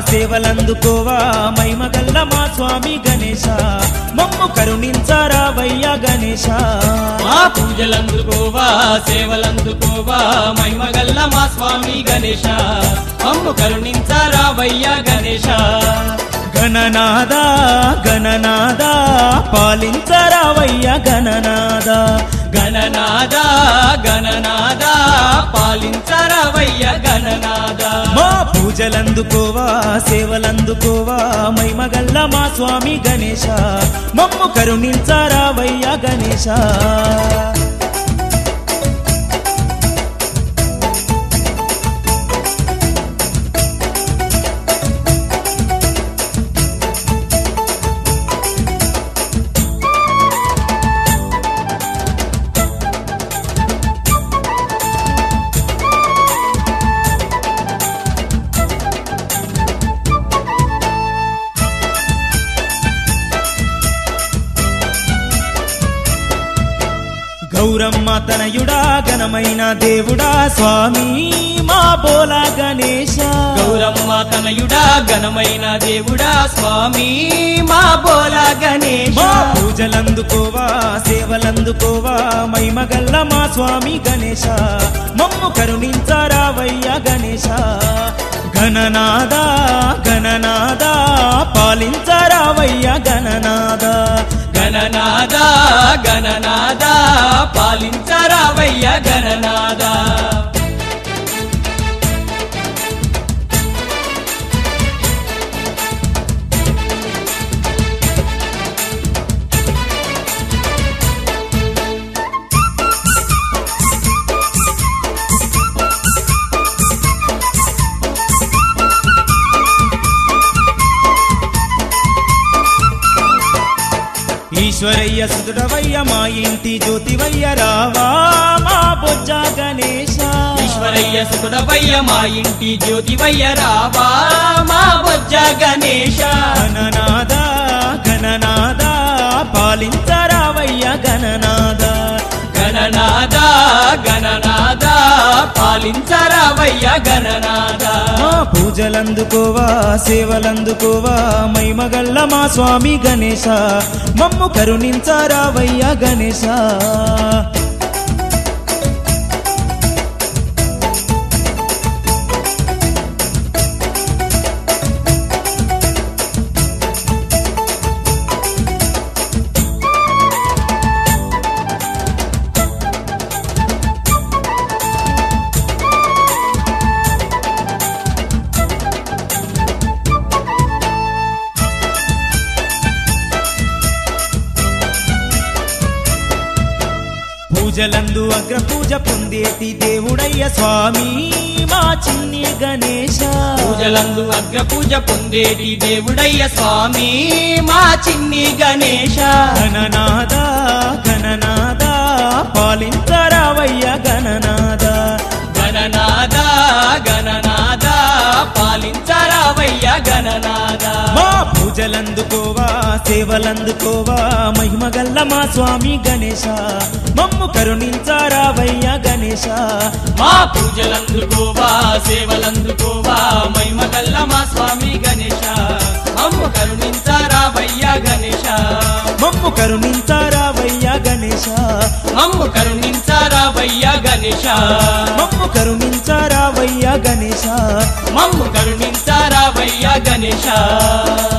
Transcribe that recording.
సేవలందుకోవా మైమగల్ల మా స్వామి గణేశ మమ్ము కరుణించారావయ్యా గణేశ మా పూజలందుకోవా సేవలందుకోవా మహిమగల్ల మా స్వామి గణేశ మమ్ము కరుణించారావయ్యా గణేశ గణనాద గణనాద పాలించరావయ్యా గణనాద గణనాద గణనాద పాలించరావయ్య గణనాద మా పూజలందుకోవా సేవలందుకోవా మైమగల్ల మా స్వామి గణేశ మమ్ము కరుణించారావయ్యా గణేశ గౌరమ్మ తనయుడా ఘనమైన దేవుడా స్వామి మా బోలా గణేశ గౌరమ్మ తనయుడా ఘనమైన దేవుడా స్వామి మా బోల గణేశ మా పూజలందుకోవా సేవలందుకోవా మైమగల్ల మా స్వామి గణేశ మమ్ము కరుణించారావయ్యా గణేశ గణనాద గణనాద పాలించారావయ్యా గణనాద గణనాద గణనాద పాలించరావయ్య గణనాద ఈశ్వరయ్య సుతుడవయ్య మా ఇంటి జ్యోతివయ్య రావా మా బొజ్జ గణేశ ఈశ్వరయ్య సుకుడవయ్య మా ఇంటి జ్యోతివయ్య రావా మా బొజ్జ గణేశ గణనాద గణనాద పాలించరావయ్య గణనాద గణనాద గణనాద పాలించరావయ్య గణనాద మా పూజలందుకోవా సేవలందుకోవా మైమగల్ల మా స్వామి గణేశ మమ్ము కరుణించరావయ్య గణేశ పూజలందు అగ్ర పూజ పొందేటి దేవుడయ్య స్వామి మా చిన్ని గణేశ పూజలందు అగ్ర పూజ పొందేటి దేవుడయ్య స్వామి మా చిన్ని గణేశ గణనాద గణనాద పాలించరావయ్య గణనాద గణనాద గణనాద పాలించరావయ్య గణనాద మా పూజలందుకోవా సేవలందుకోవా మహిమగల్ల మా స్వామి గణేశ మమ్ము కరుణించారావయ్య గణేశ మా పూజలందుకోవా సేవలందుకోవా మహిమగల్ల మా స్వామి గణేశ అమ్ము కరుణించారావయ్య గణేశ మమ్ము కరుణించారావయ్య గణేశ అమ్ము కరుణించారావయ్య గణేశ మమ్ము కరుణించారావయ్య గణేశ మమ్ము కరుణించారావయ్య గణేశ